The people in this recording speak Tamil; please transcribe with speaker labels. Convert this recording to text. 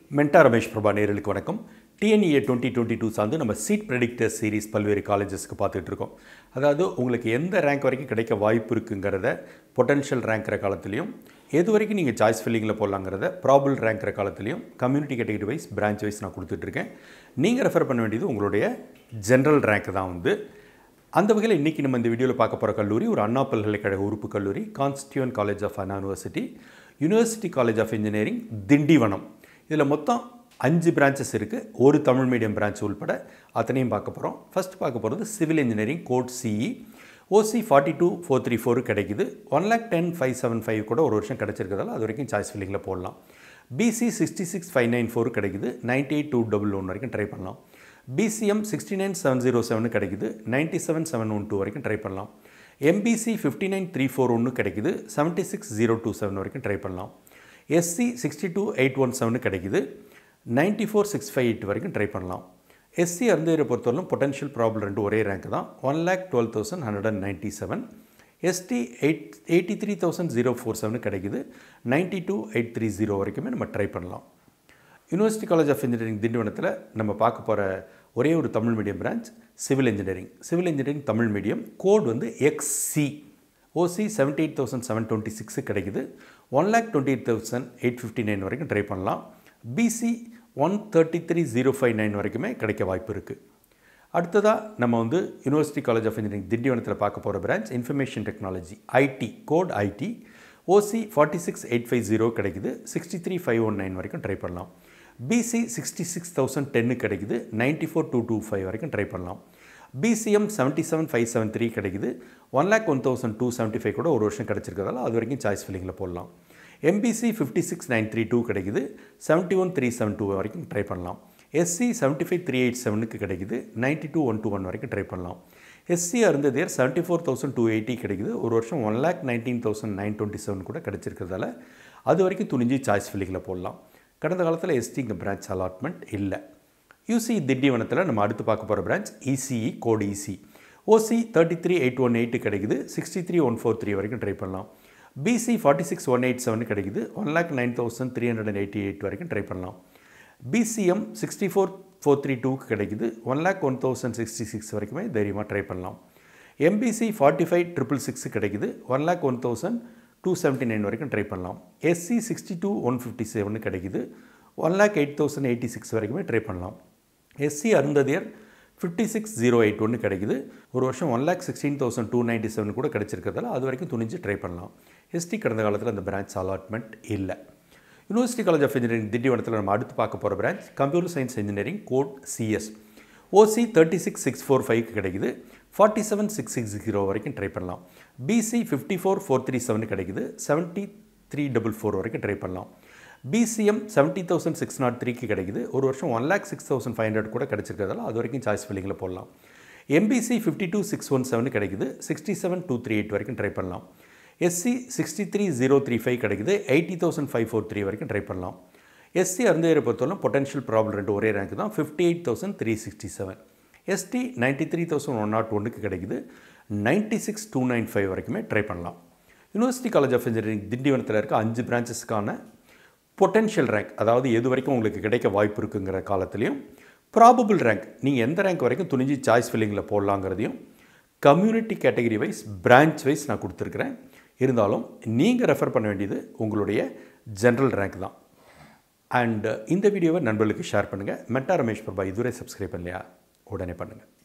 Speaker 1: மென்டா ரமேஷ் பிரபா நேர்களுக்கு வணக்கம் டிஎன்இஏ டுவெண்ட்டி டுவெண்ட்டி டூ சார்ந்து நம்ம சீட் ப்ரெடிக்டர் சீரிஸ் பல்வேறு காலேஜஸ்க்கு பார்த்துட்டு இருக்கோம் அதாவது உங்களுக்கு எந்த ரேங்க் வரைக்கும் கிடைக்க வாய்ப்பு இருக்குங்கிறத பொட்டன்ஷியல் ரேங்கிற காலத்துலையும் எது வரைக்கும் நீங்கள் சாய்ஸ் ஃபில்லிங்கில் போடலாங்கிறத ப்ராபுல் ரேங்கிற காலத்துலையும் community category wise branch wise நான் கொடுத்துட்ருக்கேன் நீங்கள் ரெஃபர் பண்ண வேண்டியது உங்களுடைய ஜென்ரல் ரேங்க் தான் வந்து அந்த வகையில் இன்றைக்கி நம்ம இந்த வீடியோவில் பார்க்க போகிற கல்லூரி ஒரு அண்ணா பல்கலைக்கழக உறுப்பு கல்லூரி constituent college of Anna university university college of engineering Tindivanam இதில் மொத்தம் அஞ்சு பிரான்ச்சஸ் இருக்குது ஒரு தமிழ் மீடியம் பிரான்ச் உள்பட அத்தனையும் பார்க்க போகிறோம் ஃபர்ஸ்ட் பார்க்க போகிறது civil engineering code CE OC forty two four three four கிடைக்குது one lakh ten five seven five கூட ஒரு வருஷம் கிடச்சிருக்கிறதால அது வரைக்கும் சாய்ஸ் ஃபில்லிங்கில் போடலாம் BC sixty six five nine four கிடைக்குது ninety eight two double one வரைக்கும் ட்ரை பண்ணலாம் BCM sixty nine seven zero seven கிடைக்குது ninety seven seven one two வரைக்கும் ட்ரை பண்ணலாம் MBC fifty nine three four ஒன்று கிடைக்குது seventy six zero two seven வரைக்கும் ட்ரை பண்ணலாம் SC sixty two eight one seven கிடைக்குது ninety four six five eight வரைக்கும் ட்ரை பண்ணலாம் எஸ்சி அருந்தேரை பொறுத்தவரைக்கும் பொட்டன்ஷியல் ப்ராப்ளம் ரெண்டு ஒரே ரேங்க் தான் one lakh twelve thousand hundred and ninety seven ST eight eighty three thousand zero four seven கிடைக்குது ninety two eight three zero வரைக்குமே நம்ம ட்ரை பண்ணலாம் யூனிவர்சிட்டி காலேஜ் ஆஃப் இன்ஜினியரிங் திண்டிவனத்தில் நம்ம பார்க்க போகிற ஒரே ஒரு Tamil medium branch civil engineering civil engineering Tamil medium code வந்து XC OC seventy eight thousand seven twenty six கிடைக்குது one lakh twenty eight thousand eight fifty nine வரைக்கும் ட்ரை பண்ணலாம் BC one thirty three zero five nine வரைக்குமே கிடைக்க வாய்ப்பு இருக்குது அடுத்ததாக நம்ம வந்து யூனிவர்சிட்டி காலேஜ் ஆஃப் இன்ஜினியரிங் திண்டிவனத்தில் பார்க்க போகிற branch information technology IT code IT OC forty six eight five zero கிடைக்குது sixty three five one nine வரைக்கும் ட்ரை பண்ணலாம் BC sixty six thousand ten கிடைக்குது ninety four two two five வரைக்கும் ட்ரை பண்ணலாம் BCM seventy seven five seven three கிடைக்குது one lakh one thousand two seventy five கூட ஒரு வருஷம் கிடச்சிருக்கிறதால அது வரைக்கும் சாய்ஸ் ஃபில்லிங்கில் போடலாம் MBC fifty six nine three two கிடைக்குது seventy one three seven two வரைக்கும் ட்ரை பண்ணலாம் SC seventy five three eight செவனுக்கு கிடைக்குது ninety two one two one வரைக்கும் ட்ரை பண்ணலாம் SC Arunthathiyar seventy four thousand two eighty கிடைக்குது ஒரு வருஷம் one lakh nineteen thousand nine twenty seven கூட கிடச்சிருக்கிறதால அது வரைக்கும் துணிஞ்சு சாய்ஸ் ஃபில்லிங்கில் போடலாம் கடந்த காலத்தில் எஸ்டி இங்கே பிரான்ச் அலாட்மெண்ட் இல்லை யூசி திண்டிவனத்தில் நம்ம அடுத்து பார்க்க போகிற branch ECE code EC OC thirty three eight one eight கிடைக்குது sixty three one four three வரைக்கும் ட்ரை பண்ணலாம் BC forty six one eight seven கிடைக்குது one lakh nine thousand three hundred and eighty eight வரைக்கும் ட்ரை பண்ணலாம் BCM sixty four four three டூக்கு கிடைக்குது one lakh one thousand sixty six வரைக்குமே தைரியமாக ட்ரை பண்ணலாம் MBC forty five triple six கிடைக்குது one lakh one thousand two seventy nine வரைக்கும் ட்ரை பண்ணலாம் SC sixty two one fifty seven கிடைக்குது one lakh eight thousand eighty six வரைக்குமே ட்ரை பண்ணலாம் SC Arunthathiyar fifty six zero eight ஒன்று கிடைக்குது ஒரு வருஷம் one lakh sixteen thousand two ninety seven கூட கிடச்சிருக்கிறதால அது வரைக்கும் துணிஞ்சு ட்ரை பண்ணலாம் எஸ்டி கடந்த காலத்தில் அந்த பிரான்ச் அலாட்மெண்ட் இல்லை யூனிவர்சிட்டி காலேஜ் ஆஃப் இன்ஜினியரிங் திண்டிவனத்தில் நம்ம அடுத்து பார்க்க போகிற branch computer science engineering code CS OC thirty six six four ஃபைவ்க்கு கிடைக்குது forty seven six six zero வரைக்கும் ட்ரை பண்ணலாம் BC fifty four four three seven கிடைக்குது செவன்ட்டி த்ரீ டபுள் ஃபோர் வரைக்கும் ட்ரை பண்ணலாம் BCM seventy thousand six nought த்ரீக்கு கிடைக்குது ஒரு வருஷம் one lakh six thousand five hundred கூட கிடச்சிருக்கிறதால அது வரைக்கும் சாய்ஸ் ஃபில்லிங்கில் போடலாம் MBC fifty two six one seven கிடைக்குது sixty seven two three eight வரைக்கும் ட்ரை பண்ணலாம் SC sixty three zero three five கிடைக்குது eighty thousand five four three வரைக்கும் ட்ரை பண்ணலாம் எஸ்சி அருந்தையரை பொறுத்தவரை பொட்டன்ஷியல் ப்ராப்ளம் ரெண்டு ஒரே ரேங்க் தான் fifty eight thousand three sixty seven ST ninety three thousand one nought ஒன்றுக்கு கிடைக்குது ninety six two nine five வரைக்குமே ட்ரை பண்ணலாம் யூனிவர்சிட்டி காலேஜ் ஆஃப் இன்ஜினியரிங் திண்டிவனத்தில் இருக்க அஞ்சு பிரான்ச்சஸ்க்கான பொட்டென்ஷியல் ரேங்க் அதாவது எது வரைக்கும் உங்களுக்கு கிடைக்க வாய்ப்பு இருக்குங்கிற காலத்துலேயும் ப்ராபபிள் ரேங்க் நீங்கள் எந்த ரேங்க் வரைக்கும் துணிஞ்சு சாய்ஸ் ஃபில்லிங்கில் போடலாங்கிறதையும் community category wise branch wise நான் கொடுத்துருக்குறேன் இருந்தாலும் நீங்கள் ரெஃபர் பண்ண வேண்டியது உங்களுடைய ஜென்ரல் ரேங்க் தான் அண்ட் இந்த வீடியோவை நண்பர்களுக்கு ஷேர் பண்ணுங்கள் மெட்டா ரமேஷ் பிரபா இதுவரை சப்ஸ்கிரைப் பண்ணலையா உடனே பண்ணுங்கள்